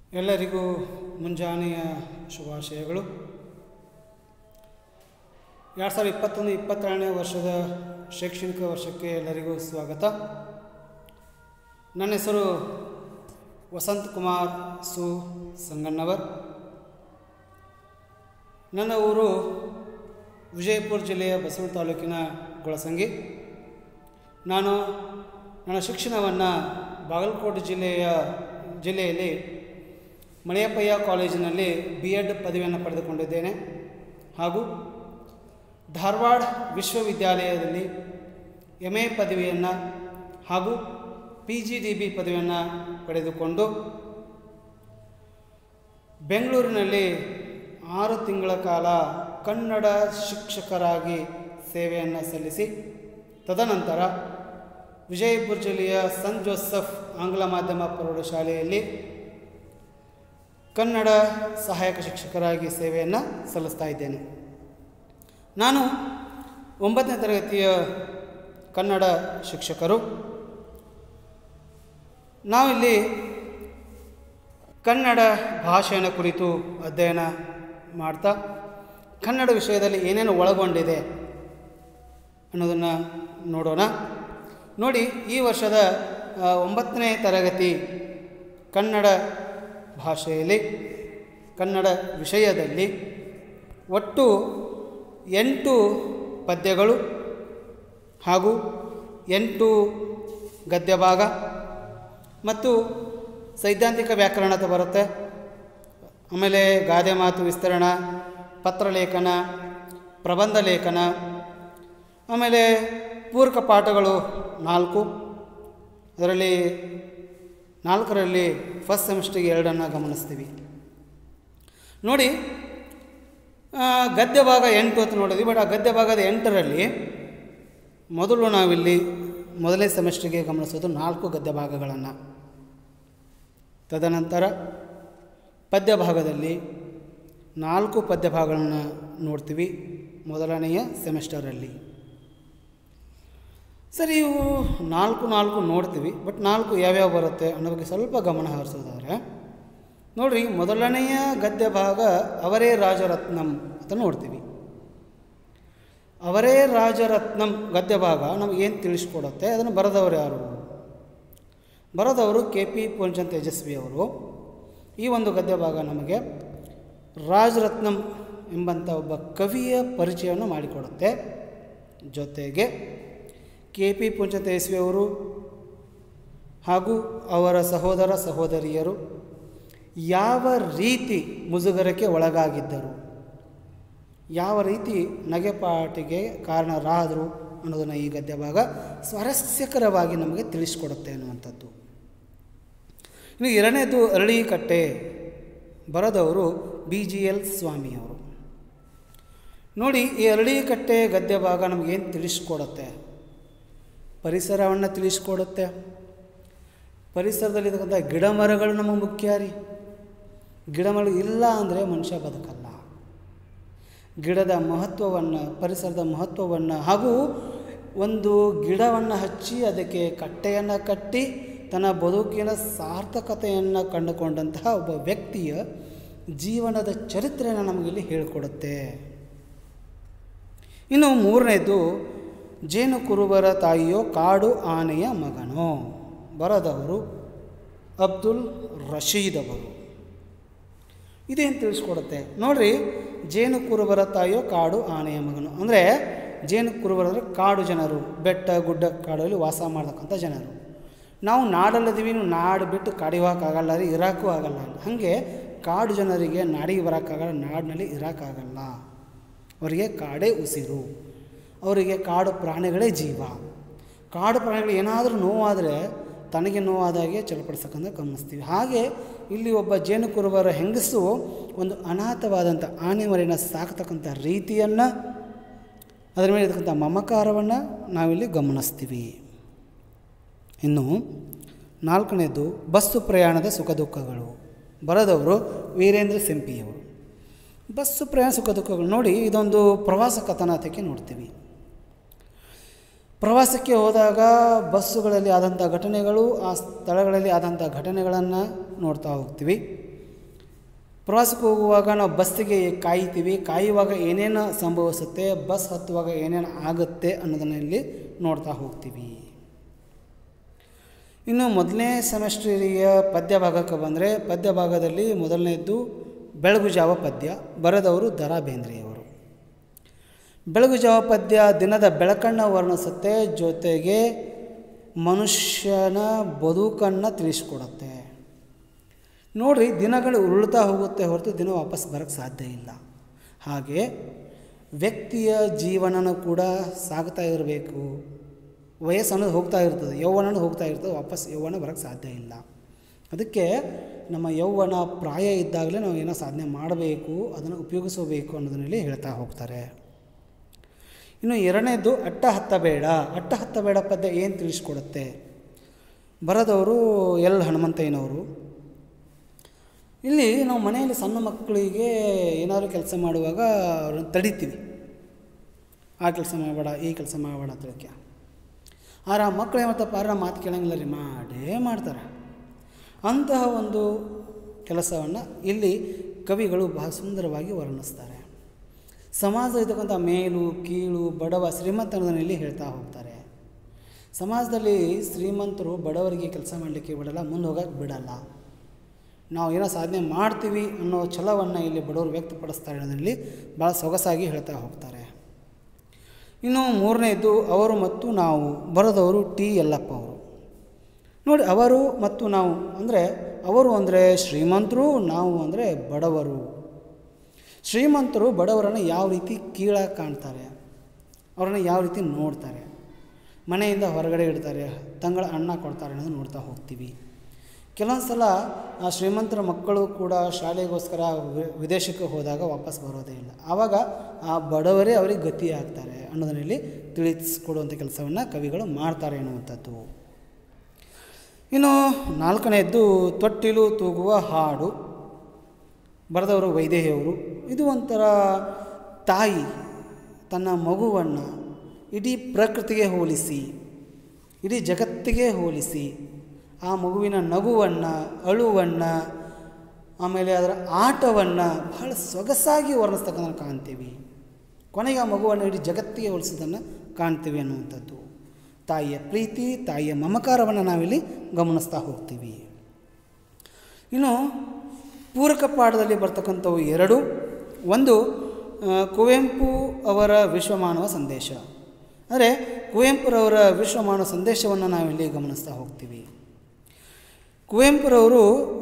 ಎಲ್ಲರಿಗೂ ಮುಂಜಾನೆಯ ಶುಭಾಶಯಗಳು ಎರಡು ಸಾವಿರದ ಇಪ್ಪತ್ತೊಂದು ಇಪ್ಪತ್ತೆರಡನೇ ವರ್ಷದ ಶೈಕ್ಷಣಿಕ ವರ್ಷಕ್ಕೆ ಎಲ್ಲರಿಗೂ ಸ್ವಾಗತ ನನ್ನ ಹೆಸರು ವಸಂತ್ ಕುಮಾರ್ ಸು ಸಂಗಣ್ಣವರ್ ನನ್ನ ಊರು ವಿಜಯಪುರ ಜಿಲ್ಲೆಯ ಬಸವನ ತಾಲೂಕಿನ ಗೊಳಸಂಗಿ ನಾನು ನನ್ನ ಶಿಕ್ಷಣವನ್ನು ಬಾಗಲಕೋಟೆ ಜಿಲ್ಲೆಯ ಜಿಲ್ಲೆಯಲ್ಲಿ ಮಳೆಯಪ್ಪಯ್ಯ ಕಾಲೇಜಿನಲ್ಲಿ ಬಿ ಎಡ್ ಪದವಿಯನ್ನು ಪಡೆದುಕೊಂಡಿದ್ದೇನೆ ಹಾಗೂ ಧಾರವಾಡ ವಿಶ್ವವಿದ್ಯಾಲಯದಲ್ಲಿ ಎಮ್ ಎ ಪದವಿಯನ್ನು ಹಾಗೂ ಪಿ ಜಿ ಡಿ ಬಿ ಪದವಿಯನ್ನು ಪಡೆದುಕೊಂಡು ಬೆಂಗಳೂರಿನಲ್ಲಿ ಆರು ತಿಂಗಳ ಕಾಲ ಕನ್ನಡ ಶಿಕ್ಷಕರಾಗಿ ಸೇವೆಯನ್ನು ಸಲ್ಲಿಸಿ ತದನಂತರ ವಿಜಯಪುರ ಜಿಲ್ಲೆಯ ಸನ್ ಜೋಸಫ್ ಆಂಗ್ಲ ಮಾಧ್ಯಮ ಪ್ರೌಢಶಾಲೆಯಲ್ಲಿ ಕನ್ನಡ ಸಹಾಯಕ ಶಿಕ್ಷಕರಾಗಿ ಸೇವೆಯನ್ನು ಸಲ್ಲಿಸ್ತಾ ಇದ್ದೇನೆ ನಾನು ಒಂಬತ್ತನೇ ತರಗತಿಯ ಕನ್ನಡ ಶಿಕ್ಷಕರು ನಾವಿಲ್ಲಿ ಕನ್ನಡ ಭಾಷೆಯನ್ನು ಕುರಿತು ಅಧ್ಯಯನ ಮಾಡ್ತಾ ಕನ್ನಡ ವಿಷಯದಲ್ಲಿ ಏನೇನು ಒಳಗೊಂಡಿದೆ ಅನ್ನೋದನ್ನು ನೋಡೋಣ ನೋಡಿ ಈ ವರ್ಷದ ಆ, ಒಂಬತ್ತನೇ ತರಗತಿ ಕನ್ನಡ ಭಾಷೆಯಲ್ಲಿ ಕನ್ನಡ ವಿಷಯದಲ್ಲಿ ಒಟ್ಟು ಎಂಟು ಪದ್ಯಗಳು ಹಾಗೂ ಎಂಟು ಗದ್ಯ ಭಾಗ ಮತ್ತು ಸೈದ್ಧಾಂತಿಕ ವ್ಯಾಕರಣ ಅಂತ ಬರುತ್ತೆ ಆಮೇಲೆ ಗಾದೆ ಮಾತು ವಿಸ್ತರಣ ಪತ್ರಲೇಖನ ಪ್ರಬಂಧ ಲೇಖನ ಆಮೇಲೆ ಪೂರಕ ಪಾಠಗಳು ನಾಲ್ಕು ಅದರಲ್ಲಿ ನಾಲ್ಕರಲ್ಲಿ ಫಸ್ಟ್ ಸೆಮಿಸ್ಟ್ರಿಗೆ ಎರಡನ್ನು ಗಮನಿಸ್ತೀವಿ ನೋಡಿ ಆ, ಗದ್ಯ ಭಾಗ ಎಂಟು ಅಂತ ನೋಡಿದ್ವಿ ಬಟ್ ಆ ಗದ್ಯ ಭಾಗದ ಎಂಟರಲ್ಲಿ ಮೊದಲು ನಾವಿಲ್ಲಿ ಮೊದಲನೇ ಸೆಮಿಸ್ಟ್ರಿಗೆ ಗಮನಿಸೋದು ನಾಲ್ಕು ಗದ್ಯ ಭಾಗಗಳನ್ನು ತದನಂತರ ಪದ್ಯ ಭಾಗದಲ್ಲಿ ನಾಲ್ಕು ಪದ್ಯ ಭಾಗಗಳನ್ನು ನೋಡ್ತೀವಿ ಮೊದಲನೆಯ ಸೆಮಿಸ್ಟರಲ್ಲಿ ಸರಿ ಇವು ನಾಲ್ಕು ನಾಲ್ಕು ನೋಡ್ತೀವಿ ಬಟ್ ನಾಲ್ಕು ಯಾವ್ಯಾವ ಬರುತ್ತೆ ಅನ್ನೋ ಬಗ್ಗೆ ಸ್ವಲ್ಪ ಗಮನ ಹರಿಸೋದಾದ್ರೆ ನೋಡ್ರಿ ಮೊದಲನೆಯ ಗದ್ಯ ಭಾಗ ಅವರೇ ರಾಜರತ್ನಂ ಅಂತ ನೋಡ್ತೀವಿ ಅವರೇ ರಾಜರತ್ನಂ ಗದ್ಯ ಭಾಗ ನಮಗೇನು ತಿಳಿಸ್ಕೊಡುತ್ತೆ ಅದನ್ನು ಬರೆದವರು ಯಾರು ಬರೆದವರು ಕೆ ಪಿ ಪೂರ್ಣಚಂದ್ ತೇಜಸ್ವಿ ಅವರು ಈ ಒಂದು ಗದ್ಯ ಭಾಗ ನಮಗೆ ರಾಜರತ್ನಂ ಎಂಬಂಥ ಒಬ್ಬ ಕವಿಯ ಪರಿಚಯವನ್ನು ಮಾಡಿಕೊಡುತ್ತೆ ಜೊತೆಗೆ ಕೆ ಪಿ ಪೂರ್ಣಚಂದ್ ತೇಜಸ್ವಿ ಅವರು ಹಾಗೂ ಅವರ ಸಹೋದರ ಸಹೋದರಿಯರು ಯಾವ ರೀತಿ ಮುಜುಗರಕ್ಕೆ ಒಳಗಾಗಿದ್ದರು ಯಾವ ರೀತಿ ನಗೆಪಾಟಿಗೆ ಕಾರಣರಾದರು ಅನ್ನೋದನ್ನು ಈ ಗದ್ಯ ಭಾಗ ಸ್ವಾರಸ್ಯಕರವಾಗಿ ನಮಗೆ ತಿಳಿಸ್ಕೊಡುತ್ತೆ ಅನ್ನುವಂಥದ್ದು ಇನ್ನು ಎರಡನೇದು ಅರಳಿಕಟ್ಟೆ ಬರೆದವರು ಬಿ ಜಿ ಎಲ್ ಸ್ವಾಮಿಯವರು ನೋಡಿ ಈ ಅರಳಿಕಟ್ಟೆ ಗದ್ಯ ಭಾಗ ನಮಗೇನು ತಿಳಿಸ್ಕೊಡುತ್ತೆ ಪರಿಸರವನ್ನು ತಿಳಿಸ್ಕೊಡುತ್ತೆ ಪರಿಸರದಲ್ಲಿರ್ತಕ್ಕಂಥ ಗಿಡ ಮರಗಳು ನಮಗೆ ಮುಖ್ಯ ರೀ ಗಿಡ ಮರಗಳು ಇಲ್ಲ ಅಂದರೆ ಮನುಷ್ಯ ಬದುಕಲ್ಲ ಗಿಡದ ಮಹತ್ವವನ್ನು ಪರಿಸರದ ಮಹತ್ವವನ್ನು ಹಾಗೂ ಒಂದು ಗಿಡವನ್ನು ಹಚ್ಚಿ ಅದಕ್ಕೆ ಕಟ್ಟೆಯನ್ನು ಕಟ್ಟಿ ತನ್ನ ಬದುಕಿನ ಸಾರ್ಥಕತೆಯನ್ನು ಕಂಡುಕೊಂಡಂತಹ ಒಬ್ಬ ವ್ಯಕ್ತಿಯ ಜೀವನದ ಚರಿತ್ರೆಯನ್ನು ನಮಗಿಲ್ಲಿ ಹೇಳಿಕೊಡುತ್ತೆ ಇನ್ನು ಮೂರನೇದು ಜೇನು ಕುರುಬರ ತಾಯಿಯೋ ಕಾಡು ಆನೆಯ ಮಗನೋ ಬರೆದವರು ಅಬ್ದುಲ್ ರಶೀದ್ ಅವರು ಇದೇನು ತಿಳಿಸ್ಕೊಡುತ್ತೆ ನೋಡ್ರಿ ಜೇನು ಕುರುಬರ ತಾಯಿಯೋ ಕಾಡು ಆನೆಯ ಮಗನು ಅಂದರೆ ಜೇನು ಕುರುಬರು ಅಂದರೆ ಕಾಡು ಜನರು ಬೆಟ್ಟ ಗುಡ್ಡ ಕಾಡಲ್ಲಿ ವಾಸ ಮಾಡ್ತಕ್ಕಂಥ ಜನರು ನಾವು ನಾಡಲ್ಲದೀವಿ ನೀವು ನಾಡು ಬಿಟ್ಟು ಕಾಡಿಗೆ ಹೋಗೋಕ್ಕಾಗಲ್ಲ ರೀ ಇರೋಕ್ಕೂ ಆಗಲ್ಲ ಹಾಗೆ ಕಾಡು ಜನರಿಗೆ ನಾಡಿಗೆ ಬರೋಕ್ಕಾಗಲ್ಲ ನಾಡಿನಲ್ಲಿ ಇರೋಕ್ಕಾಗಲ್ಲ ಅವರಿಗೆ ಕಾಡೇ ಉಸಿರು ಅವರಿಗೆ ಕಾಡು ಪ್ರಾಣಿಗಳೇ ಜೀವ ಕಾಡು ಪ್ರಾಣಿಗಳು ಏನಾದರೂ ನೋವಾದರೆ ತನಗೆ ನೋವಾದಾಗೆ ಚಲಪಡಿಸಕ್ಕಂತ ಗಮನಿಸ್ತೀವಿ ಹಾಗೆ ಇಲ್ಲಿ ಒಬ್ಬ ಜೇನು ಕುರುಬರ ಹೆಂಗಸು ಒಂದು ಅನಾಥವಾದಂಥ ಆನೆ ಮರಿನ ಸಾಕ್ತಕ್ಕಂಥ ರೀತಿಯನ್ನು ಅದರ ಮೇಲೆ ಇರತಕ್ಕಂಥ ಮಮಕಾರವನ್ನು ನಾವಿಲ್ಲಿ ಗಮನಿಸ್ತೀವಿ ಇನ್ನು ನಾಲ್ಕನೇದು ಬಸ್ಸು ಪ್ರಯಾಣದ ಸುಖ ದುಃಖಗಳು ಬರೆದವರು ವೀರೇಂದ್ರ ಸಿಂಪಿಯವರು ಬಸ್ಸು ಪ್ರಯಾಣ ಸುಖ ದುಃಖಗಳು ನೋಡಿ ಇದೊಂದು ಪ್ರವಾಸ ಕಥನಾತಕ್ಕೆ ನೋಡ್ತೀವಿ ಪ್ರವಾಸಕ್ಕೆ ಹೋದಾಗ ಬಸ್ಸುಗಳಲ್ಲಿ ಆದಂಥ ಘಟನೆಗಳು ಆ ಸ್ಥಳಗಳಲ್ಲಿ ಆದಂಥ ಘಟನೆಗಳನ್ನು ನೋಡ್ತಾ ಹೋಗ್ತೀವಿ ಪ್ರವಾಸಕ್ಕೆ ಹೋಗುವಾಗ ನಾವು ಬಸ್ಸಿಗೆ ಕಾಯ್ತೀವಿ ಕಾಯುವಾಗ ಏನೇನು ಸಂಭವಿಸುತ್ತೆ ಬಸ್ ಹತ್ತುವಾಗ ಏನೇನು ಆಗುತ್ತೆ ಅನ್ನೋದನ್ನ ಇಲ್ಲಿ ನೋಡ್ತಾ ಹೋಗ್ತೀವಿ ಇನ್ನು ಮೊದಲನೇ ಸೆಮೆಸ್ಟ್ರಿಯ ಪದ್ಯ ಭಾಗಕ್ಕೆ ಬಂದರೆ ಪದ್ಯ ಭಾಗದಲ್ಲಿ ಮೊದಲನೇದ್ದು ಬೆಳಗು ಜಾವ ಪದ್ಯ ಬರೆದವರು ದರಾ ಬೇಂದ್ರೆಯವರು ಬೆಳಗು ಜಾವ ಪದ್ಯ ದಿನದ ಬೆಳಕನ್ನು ವರ್ಣಿಸುತ್ತೆ ಜೊತೆಗೆ ಮನುಷ್ಯನ ಬದುಕನ್ನು ತಿಳಿಸ್ಕೊಡುತ್ತೆ ನೋಡ್ರಿ ದಿನಗಳು ಉರುಳ್ತಾ ಹೋಗುತ್ತೆ ಹೊರತು ದಿನ ವಾಪಸ್ ಬರೋಕ್ಕೆ ಸಾಧ್ಯ ಇಲ್ಲ ಹಾಗೆ ವ್ಯಕ್ತಿಯ ಜೀವನನೂ ಕೂಡ ಸಾಗ್ತಾ ಇರಬೇಕು ವಯಸ್ಸು ಅನ್ನೋದು ಹೋಗ್ತಾ ಇರ್ತದೆ ಯೌವನ ಅನ್ನೋದು ಹೋಗ್ತಾ ಇರ್ತದೆ ವಾಪಸ್ ಯೌವನ ಬರೋಕ್ಕೆ ಸಾಧ್ಯ ಇಲ್ಲ ಅದಕ್ಕೆ ನಮ್ಮ ಯೌವನ ಪ್ರಾಯ ಇದ್ದಾಗಲೇ ನಾವು ಏನೋ ಸಾಧನೆ ಮಾಡಬೇಕು ಅದನ್ನು ಉಪಯೋಗಿಸಬೇಕು ಅನ್ನೋದನ್ನಲ್ಲಿ ಹೇಳ್ತಾ ಹೋಗ್ತಾರೆ ಇನ್ನು ಎರಡನೇದು ಅಟ್ಟ ಹತ್ತಬೇಡ ಅಟ್ಟ ಹತ್ತಬೇಡ ಪದ್ಯ ಏನು ತಿಳಿಸ್ಕೊಡುತ್ತೆ ಬರೆದವರು ಎಲ್ ಹನುಮಂತಯ್ಯನವರು ಇಲ್ಲಿ ನಾವು ಮನೆಯಲ್ಲಿ ಸಣ್ಣ ಮಕ್ಕಳಿಗೆ ಏನಾದರೂ ಕೆಲಸ ಮಾಡುವಾಗ ಅವ್ರನ್ನ ತಡಿತೀವಿ ಆ ಕೆಲಸ ಮಾಡಬೇಡ ಈ ಕೆಲಸ ಮಾಡಬೇಡ ಅಂತೇಳಕ್ಕೆ ಆದ್ರೆ ಆ ಮಕ್ಕಳು ಏನು ಮಾಡ್ತಪ್ಪ ಆದ್ರೆ ಮಾತು ಕೇಳಂಗಿಲ್ಲ ರೀ ಮಾಡೇ ಮಾಡ್ತಾರೆ ಅಂತಹ ಒಂದು ಕೆಲಸವನ್ನು ಇಲ್ಲಿ ಕವಿಗಳು ಬಹಳ ಸುಂದರವಾಗಿ ವರ್ಣಿಸ್ತಾರೆ ಸಮಾಜ ಇರ್ತಕ್ಕಂಥ ಮೇಲು ಕೀಳು ಬಡವ ಶ್ರೀಮಂತನದಲ್ಲಿ ಇಲ್ಲಿ ಹೇಳ್ತಾ ಹೋಗ್ತಾರೆ ಸಮಾಜದಲ್ಲಿ ಶ್ರೀಮಂತರು ಬಡವರಿಗೆ ಕೆಲಸ ಮಾಡಲಿಕ್ಕೆ ಬಿಡಲ್ಲ ಮುಂದೆ ಹೋಗಕ್ಕೆ ಬಿಡಲ್ಲ ನಾವು ಏನೋ ಸಾಧನೆ ಮಾಡ್ತೀವಿ ಅನ್ನೋ ಛಲವನ್ನು ಇಲ್ಲಿ ಬಡವರು ವ್ಯಕ್ತಪಡಿಸ್ತಾರೆ ಅನ್ನೋದ್ರಲ್ಲಿ ಭಾಳ ಸೊಗಸಾಗಿ ಹೇಳ್ತಾ ಹೋಗ್ತಾರೆ ಇನ್ನು ಮೂರನೇದು ಅವರು ಮತ್ತು ನಾವು ಬರೆದವರು ಟಿ ಯಲ್ಲಪ್ಪ ಅವರು ನೋಡಿ ಅವರು ಮತ್ತು ನಾವು ಅಂದರೆ ಅವರು ಅಂದರೆ ಶ್ರೀಮಂತರು ನಾವು ಅಂದರೆ ಬಡವರು ಶ್ರೀಮಂತರು ಬಡವರನ್ನು ಯಾವ ರೀತಿ ಕೀಳಾಗಿ ಕಾಣ್ತಾರೆ ಅವರನ್ನು ಯಾವ ರೀತಿ ನೋಡ್ತಾರೆ ಮನೆಯಿಂದ ಹೊರಗಡೆ ಇಡ್ತಾರೆ ತಂಗಳ ಅನ್ನ ಕೊಡ್ತಾರೆ ಅನ್ನೋದು ನೋಡ್ತಾ ಹೋಗ್ತೀವಿ ಕೆಲವೊಂದು ಸಲ ಆ ಶ್ರೀಮಂತರ ಮಕ್ಕಳು ಕೂಡ ಶಾಲೆಗೋಸ್ಕರ ವಿ- ವಿದೇಶಕ್ಕೆ ಹೋದಾಗ ವಾಪಸ್ ಬರೋದೇ ಇಲ್ಲ ಆವಾಗ ಆ ಬಡವರೇ ಅವರಿಗೆ ಗತಿ ಆಗ್ತಾರೆ ಅನ್ನೋದನ್ನಲ್ಲಿ ತಿಳಿಸ್ಕೊಡುವಂಥ ಕೆಲಸವನ್ನು ಕವಿಗಳು ಮಾಡ್ತಾರೆ ಅನ್ನುವಂಥದ್ದು ಇನ್ನು ನಾಲ್ಕನೆಯದ್ದು ತೊಟ್ಟಿಲು ತೂಗುವ ಹಾಡು ಬರೆದವರು ವೈದೇಹಿಯವರು ಇದು ಒಂಥರ ತಾಯಿ ತನ್ನ ಮಗುವನ್ನು ಇಡೀ ಪ್ರಕೃತಿಗೆ ಹೋಲಿಸಿ ಇಡೀ ಜಗತ್ತಿಗೆ ಹೋಲಿಸಿ ಆ ಮಗುವಿನ ನಗುವನ್ನು ಅಳುವನ್ನು ಆಮೇಲೆ ಅದರ ಆಟವನ್ನು ಬಹಳ ಸೊಗಸಾಗಿ ವರ್ಣಿಸ್ತಕ್ಕಂಥ ಕಾಣ್ತೀವಿ ಕೊನೆಗೆ ಆ ಮಗುವನ್ನು ಇಡೀ ಜಗತ್ತಿಗೆ ಹೋಲಿಸೋದನ್ನು ಕಾಣ್ತೀವಿ ಅನ್ನುವಂಥದ್ದು ತಾಯಿಯ ಪ್ರೀತಿ ತಾಯಿಯ ಮಮಕಾರವನ್ನು ನಾವಿಲ್ಲಿ ಗಮನಿಸ್ತಾ ಹೋಗ್ತೀವಿ ಇನ್ನು ಪೂರಕ ಪಾಠದಲ್ಲಿ ಬರ್ತಕ್ಕಂಥವು ಎರಡು ಒಂದು ಆ, ಕುವೆಂಪು ಅವರ ವಿಶ್ವಮಾನವ ಸಂದೇಶ ಅಂದರೆ ಕುವೆಂಪುರವರ ವಿಶ್ವಮಾನವ ಸಂದೇಶವನ್ನು ನಾವಿಲ್ಲಿ ಗಮನಿಸ್ತಾ ಹೋಗ್ತೀವಿ ಕುವೆಂಪುರವರು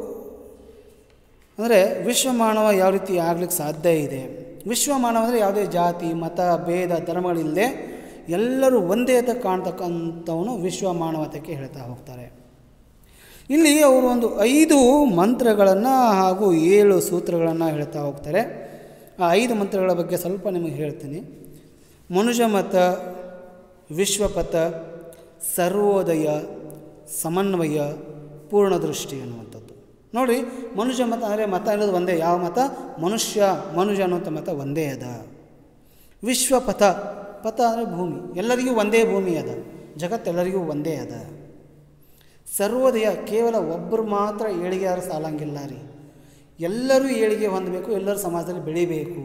ಅಂದರೆ ವಿಶ್ವಮಾನವ ಯಾವ ರೀತಿ ಆಗ್ಲಿಕ್ಕೆ ಸಾಧ್ಯ ಇದೆ ವಿಶ್ವಮಾನವ ಅಂದರೆ ಯಾವುದೇ ಜಾತಿ ಮತ ಭೇದ ಧರ್ಮಗಳಿಲ್ಲದೆ ಎಲ್ಲರೂ ಒಂದೇ ಅಂತ ಕಾಣ್ತಕ್ಕಂಥವನು ವಿಶ್ವಮಾನವತೆಗೆ ಹೇಳ್ತಾ ಹೋಗ್ತಾರೆ ಇಲ್ಲಿ ಅವರು ಒಂದು ಐದು ಮಂತ್ರಗಳನ್ನು ಹಾಗೂ ಏಳು ಸೂತ್ರಗಳನ್ನು ಹೇಳ್ತಾ ಹೋಗ್ತಾರೆ ಆ ಐದು ಮಂತ್ರಗಳ ಬಗ್ಗೆ ಸ್ವಲ್ಪ ನಿಮಗೆ ಹೇಳ್ತೀನಿ ಮನುಜಮತ ವಿಶ್ವಪಥ ಸರ್ವೋದಯ ಸಮನ್ವಯ ಪೂರ್ಣದೃಷ್ಟಿ ಅನ್ನುವಂಥದ್ದು ನೋಡಿ ಮನುಜ ಮತ ಅಂದರೆ ಮತ ಅನ್ನೋದು ಒಂದೇ ಯಾವ ಮತ ಮನುಷ್ಯ ಮನುಜ ಅನ್ನುವಂಥ ಮತ ಒಂದೇ ಅದ ವಿಶ್ವಪಥ ಪಥ ಅಂದರೆ ಭೂಮಿ ಎಲ್ಲರಿಗೂ ಒಂದೇ ಭೂಮಿ ಅದ ಜಗತ್ತೆಲ್ಲರಿಗೂ ಒಂದೇ ಅದ ಸರ್ವೋದಯ ಕೇವಲ ಒಬ್ಬರು ಮಾತ್ರ ಏಳಿಗೆ ಯಾರು ಸಾಲಂಗಿಲ್ಲ ರೀ ಎಲ್ಲರೂ ಏಳಿಗೆ ಹೊಂದಬೇಕು ಎಲ್ಲರೂ ಸಮಾಜದಲ್ಲಿ ಬೆಳಿಬೇಕು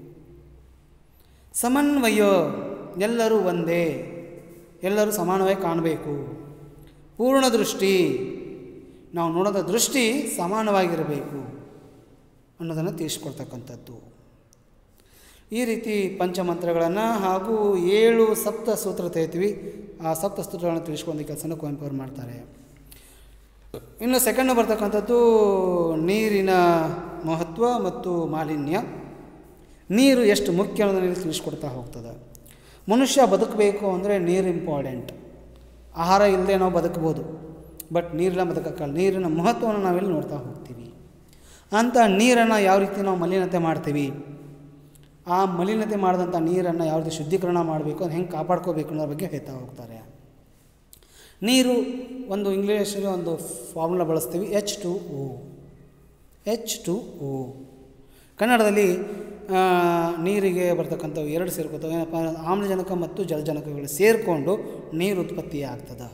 ಸಮನ್ವಯ ಎಲ್ಲರೂ ಒಂದೇ ಎಲ್ಲರೂ ಸಮಾನವಾಗಿ ಕಾಣಬೇಕು ಪೂರ್ಣ ದೃಷ್ಟಿ ನಾವು ನೋಡೋದ ದೃಷ್ಟಿ ಸಮಾನವಾಗಿರಬೇಕು ಅನ್ನೋದನ್ನು ತಿಳಿಸ್ಕೊಡ್ತಕ್ಕಂಥದ್ದು ಈ ರೀತಿ ಪಂಚಮಂತ್ರಗಳನ್ನು ಹಾಗೂ ಏಳು ಸಪ್ತ ಸೂತ್ರ ತೆಗಿತೀವಿ ಆ ಸಪ್ತ ಸೂತ್ರಗಳನ್ನು ತಿಳಿಸ್ಕೊಂಡ ಕೆಲಸನ ಕುವೆಂಪು ಅವ್ರು ಮಾಡ್ತಾರೆ ಇನ್ನು ಸೆಕೆಂಡ್ ಬರ್ತಕ್ಕಂಥದ್ದು ನೀರಿನ ಮಹತ್ವ ಮತ್ತು ಮಾಲಿನ್ಯ ನೀರು ಎಷ್ಟು ಮುಖ್ಯ ಅನ್ನೋದನ್ನ ಇಲ್ಲಿ ತಿಳಿಸ್ಕೊಡ್ತಾ ಹೋಗ್ತದೆ ಮನುಷ್ಯ ಬದುಕಬೇಕು ಅಂದರೆ ನೀರು ಇಂಪಾರ್ಟೆಂಟ್ ಆಹಾರ ಇಲ್ಲದೆ ನಾವು ಬದುಕ್ಬೋದು ಬಟ್ ನೀರಿಲ್ಲ ಬದುಕಕ್ಕಲ್ಲ ನೀರಿನ ಮಹತ್ವವನ್ನು ನಾವಿಲ್ಲಿ ನೋಡ್ತಾ ಹೋಗ್ತೀವಿ ಅಂಥ ನೀರನ್ನು ಯಾವ ರೀತಿ ನಾವು ಮಲಿನತೆ ಮಾಡ್ತೀವಿ ಆ ಮಲಿನತೆ ಮಾಡಿದಂಥ ನೀರನ್ನು ಯಾವ ರೀತಿ ಶುದ್ಧೀಕರಣ ಮಾಡಬೇಕು ಅದು ಹೆಂಗೆ ಕಾಪಾಡ್ಕೋಬೇಕು ಅನ್ನೋದ್ರ ಬಗ್ಗೆ ಹೇಳ್ತಾ ಹೋಗ್ತಾರೆ ನೀರು ಒಂದು ಇಂಗ್ಲೀಷಲ್ಲಿ ಒಂದು ಫಾರ್ಮುಲಾ ಬಳಸ್ತೀವಿ H two O H two O ಕನ್ನಡದಲ್ಲಿ ಆ, ನೀರಿಗೆ ಬರ್ತಕ್ಕಂಥವು ಎರಡು ಸೇರ್ಕೊತವೆ ಏನಪ್ಪ ಅಂದ್ರೆ ಆಮ್ಲಜನಕ ಮತ್ತು ಜಲಜನಕಗಳು ಸೇರಿಕೊಂಡು ನೀರು ಉತ್ಪತ್ತಿ ಆಗ್ತದೆ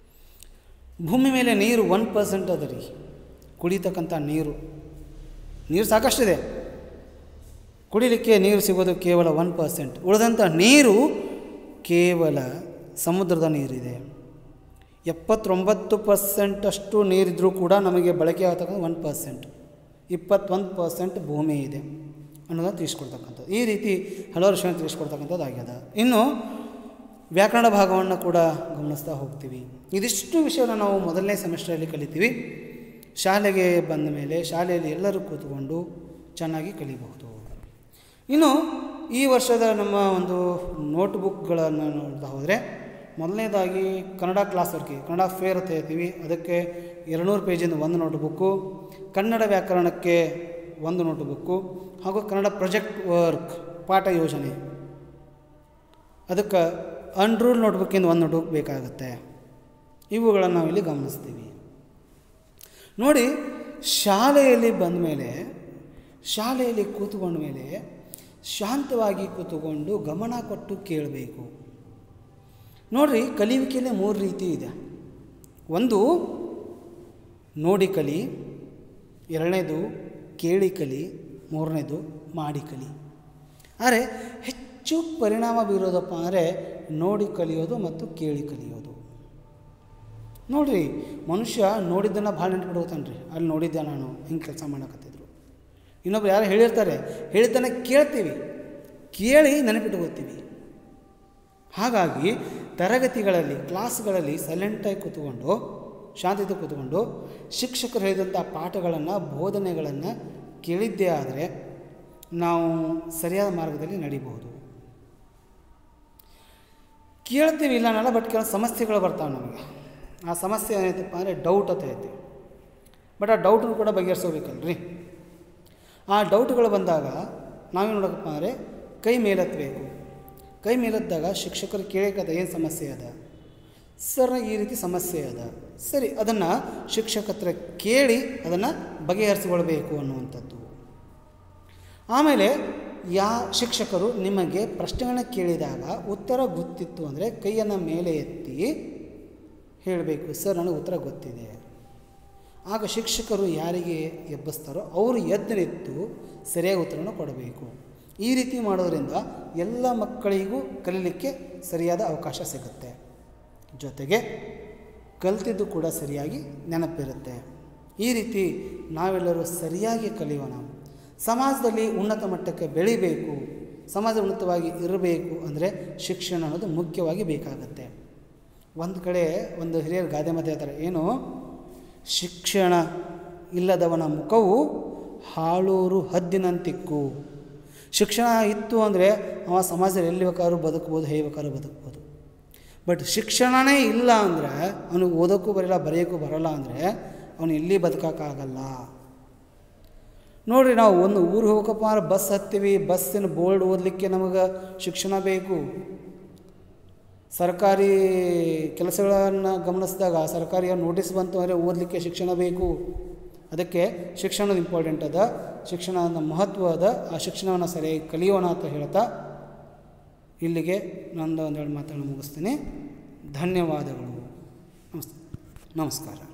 ಭೂಮಿ ಮೇಲೆ ನೀರು ಒನ್ ಪರ್ಸೆಂಟ್ ಅದ ರೀ ಕುಡಿತಕ್ಕಂಥ ನೀರು ನೀರು ಸಾಕಷ್ಟಿದೆ ಕುಡಿಲಿಕ್ಕೆ ನೀರು ಸಿಗೋದು ಕೇವಲ ಒನ್ ಪರ್ಸೆಂಟ್ ಉಳಿದಂಥ ನೀರು ಕೇವಲ ಸಮುದ್ರದ ನೀರಿದೆ ಎಪ್ಪತ್ತೊಂಬತ್ತು ಪರ್ಸೆಂಟಷ್ಟು ನೀರಿದ್ದರೂ ಕೂಡ ನಮಗೆ ಬಳಕೆ ಆಗ್ತಕ್ಕಂಥ ಒನ್ ಪರ್ಸೆಂಟ್ ಇಪ್ಪತ್ತೊಂದು ಪರ್ಸೆಂಟ್ ಭೂಮಿ ಇದೆ ಅನ್ನೋದನ್ನು ತಿಳಿಸ್ಕೊಡ್ತಕ್ಕಂಥದ್ದು ಈ ರೀತಿ ಹಲವಾರು ವಿಷಯ ತಿಳಿಸ್ಕೊಡ್ತಕ್ಕಂಥದ್ದು ಆಗ್ಯದ ಇನ್ನು ವ್ಯಾಕರಣ ಭಾಗವನ್ನು ಕೂಡ ಗಮನಿಸ್ತಾ ಹೋಗ್ತೀವಿ ಇದಿಷ್ಟು ವಿಷಯವನ್ನು ನಾವು ಮೊದಲನೇ ಸೆಮಿಸ್ಟ್ರಲ್ಲಿ ಕಲಿತೀವಿ ಶಾಲೆಗೆ ಬಂದ ಮೇಲೆ ಶಾಲೆಯಲ್ಲಿ ಎಲ್ಲರೂ ಕೂತ್ಕೊಂಡು ಚೆನ್ನಾಗಿ ಕಲಿಬಹುದು ಇನ್ನು ಈ ವರ್ಷದ ನಮ್ಮ ಒಂದು ನೋಟ್ಬುಕ್ಗಳನ್ನು ನೋಡ್ತಾ ಹೋದರೆ ಮೊದಲನೇದಾಗಿ ಕನ್ನಡ ಕ್ಲಾಸ್ ವರ್ಕಿಗೆ ಕನ್ನಡ ಫೇರ್ ಅಂತ ಹೇಳ್ತೀವಿ ಅದಕ್ಕೆ ಎರಡುನೂರು ಪೇಜಿಂದ ಒಂದು ನೋಟ್ಬುಕ್ಕು ಕನ್ನಡ ವ್ಯಾಕರಣಕ್ಕೆ ಒಂದು ನೋಟ್ಬುಕ್ಕು ಹಾಗೂ ಕನ್ನಡ ಪ್ರೊಜೆಕ್ಟ್ ವರ್ಕ್ ಪಾಠ ಯೋಜನೆ ಅದಕ್ಕೆ ಅನ್ರೂಲ್ ನೋಟ್ಬುಕ್ಕಿಂದ ಒಂದು ನೋಟ್ಬುಕ್ ಬೇಕಾಗುತ್ತೆ ಇವುಗಳನ್ನು ನಾವಿಲ್ಲಿ ಗಮನಿಸ್ತೀವಿ ನೋಡಿ ಶಾಲೆಯಲ್ಲಿ ಬಂದ ಮೇಲೆ ಶಾಲೆಯಲ್ಲಿ ಕೂತ್ಕೊಂಡ ಮೇಲೆ ಶಾಂತವಾಗಿ ಕೂತುಕೊಂಡು ಗಮನ ಕೊಟ್ಟು ಕೇಳಬೇಕು ನೋಡ್ರಿ ಕಲಿಯುವಿಕೆಯಲ್ಲೇ ಮೂರು ರೀತಿ ಇದೆ ಒಂದು ನೋಡಿ ಕಲಿ ಎರಡನೇದು ಕೇಳಿ ಕಲಿ ಮೂರನೇದು ಮಾಡಿ ಕಲಿ ಆದರೆ ಹೆಚ್ಚು ಪರಿಣಾಮ ಬೀರೋದಪ್ಪ ಅಂದರೆ ನೋಡಿ ಕಲಿಯೋದು ಮತ್ತು ಕೇಳಿ ಕಲಿಯೋದು ನೋಡಿರಿ ಮನುಷ್ಯ ನೋಡಿದ್ದನ್ನು ಭಾಳ ನೆನ್ಪಿಡ್ಕೋತಾನೆ ರೀ ಅಲ್ಲಿ ನೋಡಿದ್ದೆ ನಾನು ಹಿಂಗೆ ಕೆಲಸ ಮಾಡಕತ್ತಿದ್ರು ಇನ್ನೊಬ್ರು ಯಾರು ಹೇಳಿರ್ತಾರೆ ಹೇಳಿದ್ದನ್ನು ಕೇಳ್ತೀವಿ ಕೇಳಿ ನೆನಪಿಟ್ಕೋತೀವಿ ಹಾಗಾಗಿ ತರಗತಿಗಳಲ್ಲಿ ಕ್ಲಾಸ್ಗಳಲ್ಲಿ ಸೈಲೆಂಟಾಗಿ ಕೂತ್ಕೊಂಡು ಶಾಂತಿಯಿಂದ ಕೂತ್ಕೊಂಡು ಶಿಕ್ಷಕರು ಹೇಳಿದಂಥ ಪಾಠಗಳನ್ನು ಬೋಧನೆಗಳನ್ನು ಕೇಳಿದ್ದೇ ಆದರೆ ನಾವು ಸರಿಯಾದ ಮಾರ್ಗದಲ್ಲಿ ನಡಿಬಹುದು ಕೇಳ್ತೀವಿ ಇಲ್ಲ ಅನ್ನಲ್ಲ ಬಟ್ ಕೆಲವು ಸಮಸ್ಯೆಗಳು ಬರ್ತಾವೆ ನಮಗೆ ಆ ಸಮಸ್ಯೆ ಏನೈತಪ್ಪ ಅಂದರೆ ಡೌಟ್ ಅಂತ ಐತಿ ಬಟ್ ಆ ಡೌಟನ್ನು ಕೂಡ ಬಗೆಹರಿಸೋಬೇಕಲ್ರಿ ಆ ಡೌಟ್ಗಳು ಬಂದಾಗ ನಾವೇನು ನೋಡೋಕಪ್ಪ ಅಂದರೆ ಕೈ ಮೇಲೆತ್ತಬೇಕು ಕೈ ಮೇಲೆದ್ದಾಗ ಶಿಕ್ಷಕರು ಕೇಳಕದ ಏನು ಸಮಸ್ಯೆ ಅದ ಸರ್ ಈ ರೀತಿ ಸಮಸ್ಯೆ ಅದ ಸರಿ ಅದನ್ನು ಶಿಕ್ಷಕ ಹತ್ರ ಕೇಳಿ ಅದನ್ನು ಬಗೆಹರಿಸಿಕೊಳ್ಬೇಕು ಅನ್ನುವಂಥದ್ದು ಆಮೇಲೆ ಯಾ ಶಿಕ್ಷಕರು ನಿಮಗೆ ಪ್ರಶ್ನೆಗಳನ್ನ ಕೇಳಿದಾಗ ಉತ್ತರ ಗೊತ್ತಿತ್ತು ಅಂದರೆ ಕೈಯನ್ನು ಮೇಲೆ ಎತ್ತಿ ಹೇಳಬೇಕು ಸರ್ ನನಗೆ ಉತ್ತರ ಗೊತ್ತಿದೆ ಆಗ ಶಿಕ್ಷಕರು ಯಾರಿಗೆ ಎಬ್ಬಿಸ್ತಾರೋ ಅವರು ಎದ್ದು ನಿಂತು ಸರಿಯಾಗಿ ಉತ್ತರವನ್ನು ಕೊಡಬೇಕು ಈ ರೀತಿ ಮಾಡೋದರಿಂದ ಎಲ್ಲ ಮಕ್ಕಳಿಗೂ ಕಲೀಲಿಕ್ಕೆ ಸರಿಯಾದ ಅವಕಾಶ ಸಿಗುತ್ತೆ ಜೊತೆಗೆ ಕಲ್ತಿದ್ದು ಕೂಡ ಸರಿಯಾಗಿ ನೆನಪಿರುತ್ತೆ ಈ ರೀತಿ ನಾವೆಲ್ಲರೂ ಸರಿಯಾಗಿ ಕಲಿಯೋಣ ಸಮಾಜದಲ್ಲಿ ಉನ್ನತ ಮಟ್ಟಕ್ಕೆ ಬೆಳಿಬೇಕು ಸಮಾಜ ಉನ್ನತವಾಗಿ ಇರಬೇಕು ಅಂದರೆ ಶಿಕ್ಷಣ ಅನ್ನೋದು ಮುಖ್ಯವಾಗಿ ಬೇಕಾಗುತ್ತೆ ಒಂದು ಕಡೆ ಒಂದು ಹಿರಿಯರು ಗಾದೆ ಮಾತು ಹೇಳ್ತಾರೆ ಏನು ಶಿಕ್ಷಣ ಇಲ್ಲದವನ ಮುಖವು ಹಾಳೂರು ಹದ್ದಿನಂತಿಕ್ಕು ಶಿಕ್ಷಣ ಇತ್ತು ಅಂದರೆ ಅವ ಸಮಾಜದಲ್ಲಿ ಎಲ್ಲಿ ಬೇಕಾದ್ರೂ ಬದುಕ್ಬೋದು ಹೇಗೆ ಬೇಕಾದ್ರೂ ಬದುಕ್ಬೋದು ಬಟ್ ಶಿಕ್ಷಣನೇ ಇಲ್ಲ ಅಂದರೆ ಅವನಿಗೆ ಓದೋಕ್ಕೂ ಬರಲ್ಲ ಬರೆಯೋಕ್ಕೂ ಬರಲ್ಲ ಅಂದರೆ ಅವನು ಎಲ್ಲಿ ಬದುಕೋಕ್ಕಾಗಲ್ಲ ನೋಡಿರಿ ನಾವು ಒಂದು ಊರು ಹೋಗಪ್ಪ ಅಂದ್ರೆ ಬಸ್ ಹತ್ತೀವಿ ಬಸ್ಸಿನ ಬೋರ್ಡ್ ಓದಲಿಕ್ಕೆ ನಮಗೆ ಶಿಕ್ಷಣ ಬೇಕು ಸರ್ಕಾರಿ ಕೆಲಸಗಳನ್ನು ಗಮನಿಸಿದಾಗ ಸರ್ಕಾರಿ ನೋಟಿಸ್ ಬಂತು ಅಂದರೆ ಓದಲಿಕ್ಕೆ ಶಿಕ್ಷಣ ಬೇಕು ಅದಕ್ಕೆ ಶಿಕ್ಷಣದ ಇಂಪಾರ್ಟೆಂಟ್ ಅದ ಶಿಕ್ಷಣದ ಮಹತ್ವ ಅದ ಆ ಶಿಕ್ಷಣವನ್ನು ಸರಿಯಾಗಿ ಕಲಿಯೋಣ ಅಂತ ಹೇಳ್ತಾ ಇಲ್ಲಿಗೆ ನಂದು ಒಂದೆರಡು ಮಾತನ್ನು ಮುಗಿಸ್ತೀನಿ ಧನ್ಯವಾದಗಳು ನಮಸ್ ನಮಸ್ಕಾರ